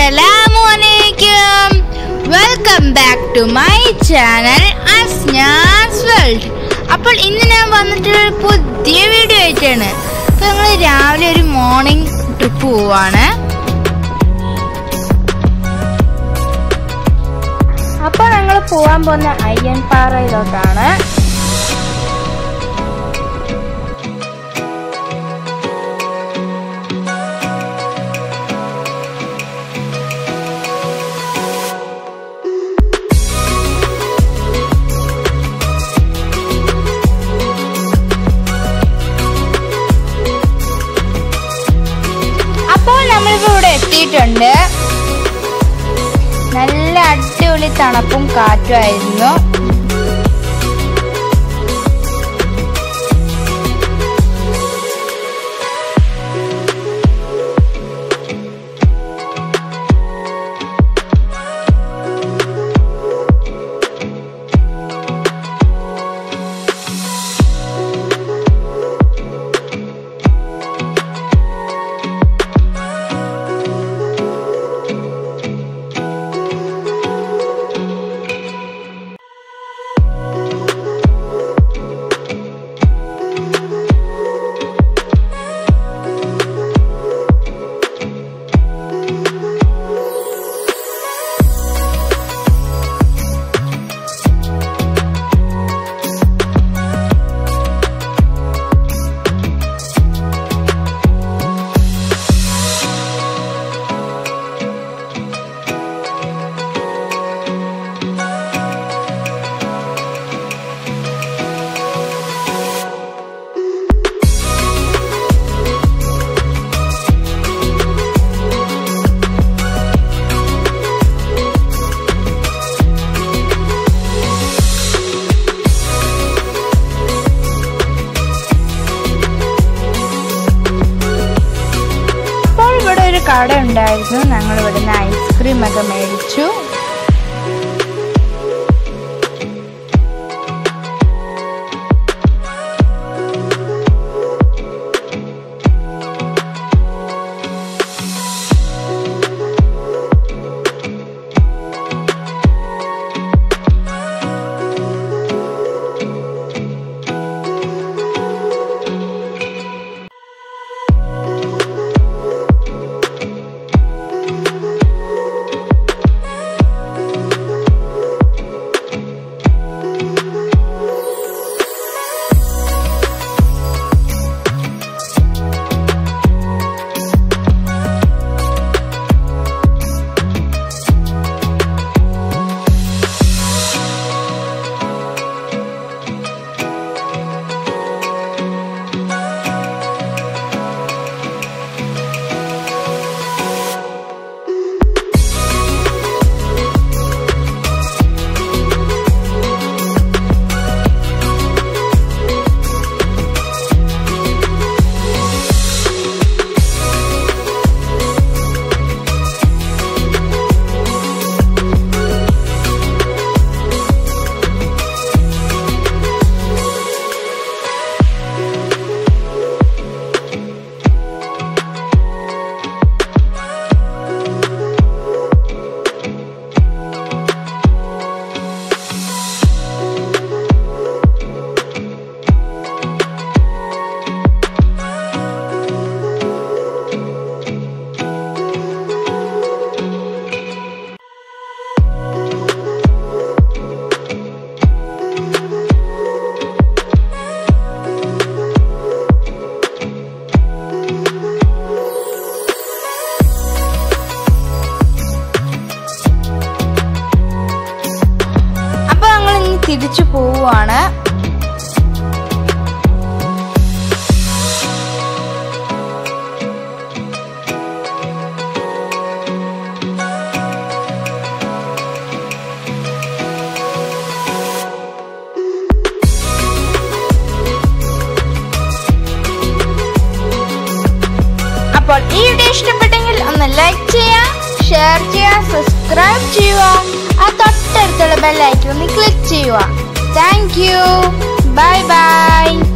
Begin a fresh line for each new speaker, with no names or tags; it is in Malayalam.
അസ്സലാമു അലൈക്കും welcome back to my channel Asnas world അപ്പോൾ ഇന്ന് ഞാൻ വന്നിട്ടുള്ള ഒരു പുതിയ വീഡിയോ ആയിട്ടാണ് അപ്പോൾ ഞങ്ങൾ രാവിലെ ഒരു മോർണിംഗ് ട്രിപ്പ് പോവാണ് അപ്പോൾ ഞങ്ങൾ പോകാൻ പോകുന്ന അയ്യൻപാറയിലോട്ടാണ് അപ്പോൾ നമ്മളിപ്പോൾ ഇവിടെ എത്തിയിട്ടുണ്ട് നല്ല അടിപൊളി തണുപ്പും കാറ്റുമായിരുന്നു അപ്പോൾ ഇവിടെ ഒരു കട ഉണ്ടായിരുന്നു ഞങ്ങൾ ഇവിടുന്ന് ഐസ്ക്രീം ഒക്കെ മേടിച്ചു അപ്പൊ ഞങ്ങൾ ഇനി തിരിച്ചു പോവുകയാണ് അപ്പോൾ ഈ വീഡിയോ ഇഷ്ടപ്പെട്ടെങ്കിൽ ഒന്ന് ലൈക്ക് ചെയ്യുക ഷെയർ ചെയ്യുക സബ്സ്ക്രൈബ് ചെയ്യുക ആ തൊട്ടടുത്തുള്ള ബെല്ലൈക്കൺ ഒന്ന് ക്ലിക്ക് ചെയ്യുക താങ്ക് യു ബൈ ബൈ